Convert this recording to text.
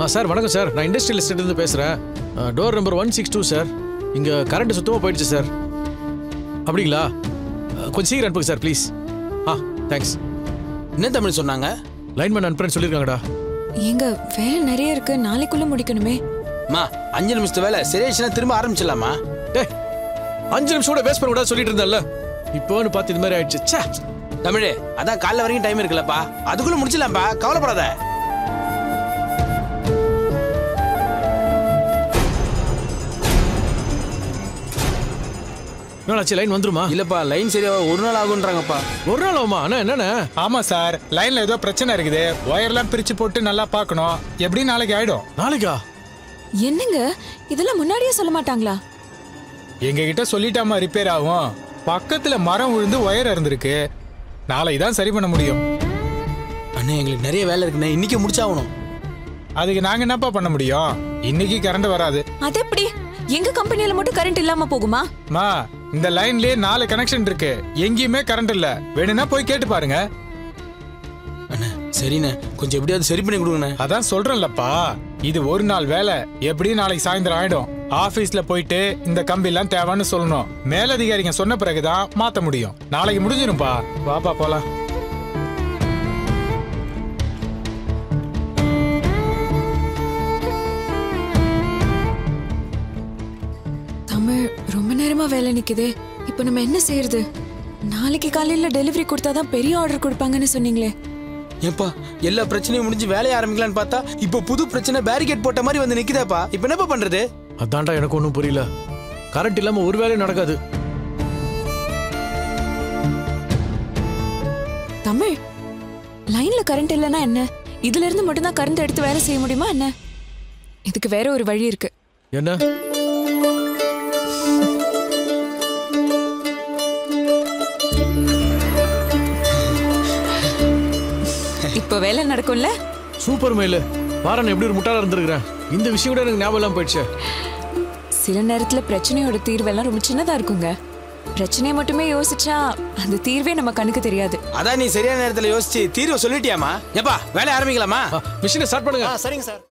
sir வணக்கம் sir நான் industrial எஸ்டேட்லேருந்து பேசுகிறேன் door number one six two sir இங்கே கரண்ட் சுத்தமாக போயிடுச்சு சார் அப்படிங்களா அஹ், கொஞ்சம் சீக்கிரம் அனுப்புங்க சார் ப்ளீஸ் ஆ தேங்க்ஸ் என்ன தமிழ் சொன்னாங்க லைன்மேன் அனுப்புறேன்னு சொல்லியிருக்காங்கடா எங்க வேலை நிறைய இருக்கு நாளைக்குள்ள முடிக்கணுமே அம்மா அஞ்சு நிமிஷத்து வேலை சரியாச்சுன்னா திரும்ப ஆரம்பிச்சிடலாமா டேய் அஞ்சு நிமிஷம் கூட வேஸ்ட் பண்ண கூடாது சொல்லிட்டு இருந்தேன்ல இப்போன்னு பார்த்து இது மாதிரி ஆயிடுச்சு ச்சே தமிழ் அதான் காலைல வரைக்கும் டைம் இருக்குல்லப்பா அதுக்குள்ள முடிச்சிடலாம்ப்பா கவலைப்படாத என்னாச்சு லைன் வந்துருமா இல்லப்பா லைன் சரியா ஒரு நாள் ஆகுன்றாங்கப்பா ஒரு நாள் ஆகுமா அண்ணா என்னண்ணே ஆமா சார் லைன்ல ஏதோ பிரச்சனை இருக்குது ஒயர்லாம் பிரிச்சு போட்டு நல்லா பார்க்கணும் எப்படி நாளைக்கு ஆயிடும் நாளைக்கா என்னங்க இதெல்லாம் முன்னாடியே சொல்ல மாட்டாங்களா எங்க கிட்ட சொல்லிட்டாமா ரிப்பேர் ஆகும் பக்கத்துல மரம் விழுந்து ஒயர் இருந்திருக்கு நாளைக்கு தான் சரி பண்ண முடியும் அண்ணே எங்களுக்கு நிறைய வேலை இருக்குண்ணே இன்னைக்கு முடிச்சாகணும் அதுக்கு நாங்க என்னப்பா பண்ண முடியும் இன்னைக்கு கரண்ட் வராது அது எப்படி எங்க கம்பெனில மட்டும் கரண்ட் இல்லாம போகுமா மா இந்த லைன்லயே நாலு கனெக்ஷன் இருக்கு எங்கேயுமே கரண்ட் இல்ல வேணும்னா போய் கேட்டு பாருங்க அண்ணே சரிண்ணே கொஞ்சம் எப்படியாவது சரி பண்ணி கொடுங்கண்ணே அதான் சொல்றேன்லப்பா இது ஒரு நாள் வேலை எப்படி நாளைக்கு சாயந்தரம் ஆயிடும் ஆபீஸ்ல போயிட்டு இந்த கம்பி எல்லாம் தேவைன்னு சொல்லணும் மேலதிகாரிங்க சொன்ன பிறகுதான் மாத்த முடியும் நாளைக்கு முடிஞ்சிரும்பா வாப்பா போலாம் தமிழ் ரொம்ப நேரமா வேலை நிக்குதே இப்போ நம்ம என்ன செய்யறது நாளைக்கு காலையில டெலிவரி கொடுத்தாதான் பெரிய ஆர்டர் கொடுப்பாங்கன்னு சொன்னீங்களே ஏப்பா எல்லா பிரச்சனையும் முடிஞ்சு வேலையை ஆரம்பிக்கலாம்னு பார்த்தா இப்போ புது பிரச்சனை பேரிகேட் போட்ட மாதிரி வந்து நிக்குதாப்பா இப்போ என்னப்பா பண்றது அதான்டா எனக்கு ஒன்றும் புரியல கரண்ட் இல்லாமல் ஒரு வேலையும் நடக்காது தமிழ் லைன்ல கரண்ட் இல்லைன்னா என்ன இதுல இருந்து மட்டும் தான் கரண்ட் எடுத்து வேலை செய்ய முடியுமா என்ன இதுக்கு வேற ஒரு வழி இருக்கு என்ன இப்போ வேலை நடக்கும்ல சூப்பர் மெயில் பாரன் எப்படி ஒரு முட்டாளா இருந்திருக்கிறேன் இந்த விஷயம் கூட எனக்கு ஞாபகம் இல்லாம போயிடுச்சு சில நேரத்துல பிரச்சனையோட தீர்வெல்லாம் ரொம்ப சின்னதா இருக்குங்க பிரச்சனையை மட்டுமே யோசிச்சா அந்த தீர்வே நம்ம கண்ணுக்கு தெரியாது அதான் நீ சரியான நேரத்துல யோசிச்சு தீர்வை சொல்லிட்டியாமா ஏப்பா வேலை ஆரம்பிக்கலாமா மிஷினை ஸ்டார்ட் பண்ணுங்க சரிங்க சார்